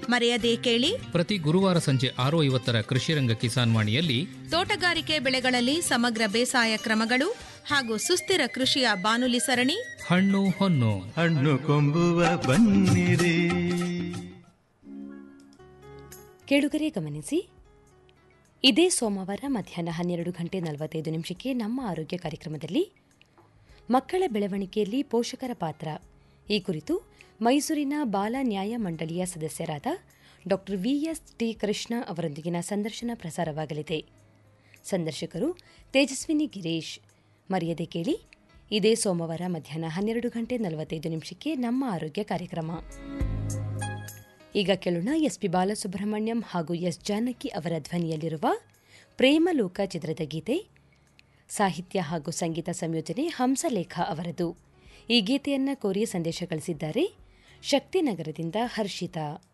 ಮರೆಯದೇ ಕೇಳಿ ಪ್ರತಿ ಗುರುವಾರ ಸಂಜೆ ಆರು ಐವತ್ತರ ಕೃಷಿರಂಗ ಕಿಸಾನ್ ವಾಣಿಯಲ್ಲಿ ತೋಟಗಾರಿಕೆ ಬೆಳೆಗಳಲ್ಲಿ ಸಮಗ್ರ ಬೇಸಾಯ ಕ್ರಮಗಳು ಹಾಗೂ ಸುಸ್ಥಿರ ಕೃಷಿಯ ಬಾನುಲಿ ಸರಣಿ ಹಣ್ಣು ಹೊನ್ನು ಹಣ್ಣು ಕೊಂಬುವ ಬನ್ನಿರಿ ಕೇಳುಗರೆ ಗಮನಿಸಿ ಇದೇ ಸೋಮವಾರ ಮಧ್ಯಾಹ್ನ ಹನ್ನೆರಡು ಗಂಟೆ ನಲವತ್ತೈದು ನಿಮಿಷಕ್ಕೆ ನಮ್ಮ ಆರೋಗ್ಯ ಕಾರ್ಯಕ್ರಮದಲ್ಲಿ ಮಕ್ಕಳ ಬೆಳವಣಿಗೆಯಲ್ಲಿ ಪೋಷಕರ ಪಾತ್ರ ಈ ಕುರಿತು ಮೈಸೂರಿನ ಬಾಲ ನ್ಯಾಯ ಮಂಡಳಿಯ ಸದಸ್ಯರಾದ ಡಾ ವಿಎಸ್ ಟಿ ಕೃಷ್ಣ ಅವರೊಂದಿಗಿನ ಸಂದರ್ಶನ ಪ್ರಸಾರವಾಗಲಿದೆ ಸಂದರ್ಶಕರು ತೇಜಸ್ವಿನಿ ಗಿರೀಶ್ ಮರೆಯದೆ ಕೇಳಿ ಇದೇ ಸೋಮವಾರ ಮಧ್ಯಾಹ್ನ ಹನ್ನೆರಡು ಗಂಟೆ ನಲವತ್ತೈದು ನಿಮಿಷಕ್ಕೆ ನಮ್ಮ ಆರೋಗ್ಯ ಕಾರ್ಯಕ್ರಮ ಈಗ ಕೇಳೋಣ ಎಸ್ ಪಿ ಬಾಲಸುಬ್ರಹ್ಮಣ್ಯಂ ಹಾಗೂ ಎಸ್ ಜಾನಕಿ ಅವರ ಧ್ವನಿಯಲ್ಲಿರುವ ಪ್ರೇಮಲೋಕ ಚಿತ್ರದ ಗೀತೆ ಸಾಹಿತ್ಯ ಹಾಗೂ ಸಂಗೀತ ಸಂಯೋಜನೆ ಹಂಸಲೇಖ ಅವರದು ಈ ಗೀತೆಯನ್ನ ಕೋರಿ ಸಂದೇಶ ಕಳಿಸಿದ್ದಾರೆ ಶಕ್ತಿನಗರದಿಂದ ಹರ್ಷಿತಾ